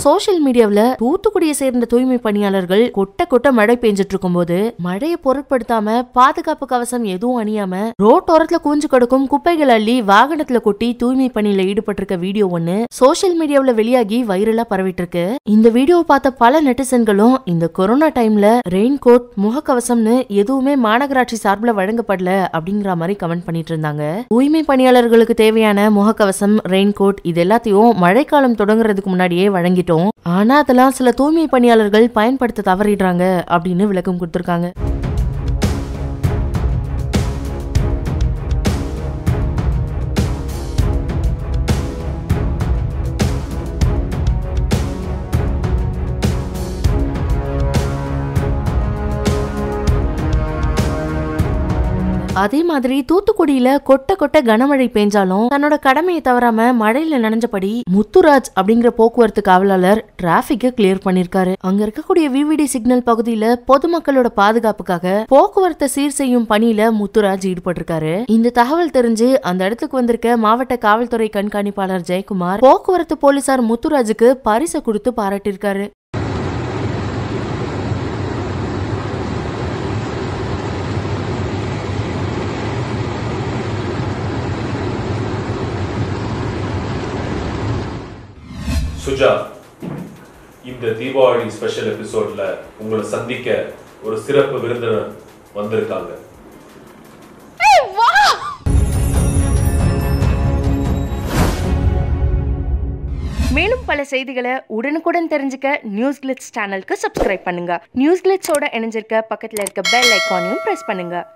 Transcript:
social மீடியாவுல தூத்துக்குடியை சேர்ந்த தூய்மை பணியாளர்கள் கொட்ட கொட்ட மழை பெஞ்சிட்டு இருக்கும்போது மழையை பொருட்படுத்தாம பாதுகாப்பு கவசம் எதுவும் அணியாம ரோட்டோரத்துல குவிஞ்சு கிடக்கும் குப்பைகள் அள்ளி வாகனத்துல கொட்டி தூய்மை பணியில ஈடுபட்டிருக்க வீடியோ ஒண்ணு சோஷியல் மீடியாவுல வெளியாகி வைரலா பரவிட்டு இருக்கு இந்த வீடியோவை பார்த்த பல நெட்டிசன்களும் இந்த கொரோனா டைம்ல ரெயின் கோட் முகக்கவசம்னு எதுவுமே மாநகராட்சி சார்பில் வழங்கப்படல அப்படிங்கிற மாதிரி கமெண்ட் பண்ணிட்டு இருந்தாங்க தூய்மை பணியாளர்களுக்கு தேவையான முகக்கவசம் ரெயின் கோட் இது எல்லாத்தையும் மழைக்காலம் தொடங்குறதுக்கு முன்னாடியே வழங்கிட்டோம் ஆனா அதெல்லாம் சில தூய்மை பணியாளர்கள் பயன்படுத்த தவறிடுறாங்க அப்படின்னு விளக்கம் கொடுத்திருக்காங்க அதே மாதிரி தூத்துக்குடியில கொட்ட கொட்ட கனமழை பெஞ்சாலும் தன்னோட கடமையை தவறாம மழையில நனைஞ்சபடி முத்துராஜ் அப்படிங்கிற போக்குவரத்து காவலாளர் டிராபிக்க கிளியர் பண்ணிருக்காரு அங்க இருக்கக்கூடிய விவிடி சிக்னல் பகுதியில பொதுமக்களோட பாதுகாப்புக்காக போக்குவரத்தை சீர் செய்யும் பணியில முத்துராஜ் ஈடுபட்டிருக்காரு இந்த தகவல் தெரிஞ்சு அந்த இடத்துக்கு வந்திருக்க மாவட்ட காவல்துறை கண்காணிப்பாளர் ஜெயக்குமார் போக்குவரத்து போலீசார் முத்துராஜுக்கு பரிசு கொடுத்து பாராட்டியிருக்காரு சுஜா இந்த தீபாவளி ஸ்பெஷல் எபிசோட்ல உங்களை சந்திக்க ஒரு சிறப்பு விருந்தினர் வந்திருக்காங்க மேலும் பல செய்திகளை உடனுக்குடன் தெரிஞ்சுக்க நியூஸ் கிளிட்ஸ் சேனலுக்கு சப்ஸ்கிரைப் பண்ணுங்க நியூஸ் கிளிட்ஸோட இணைஞ்சிருக்க பக்கத்துல இருக்க பெல் ஐக்கானையும் பிரஸ் பண்ணுங்க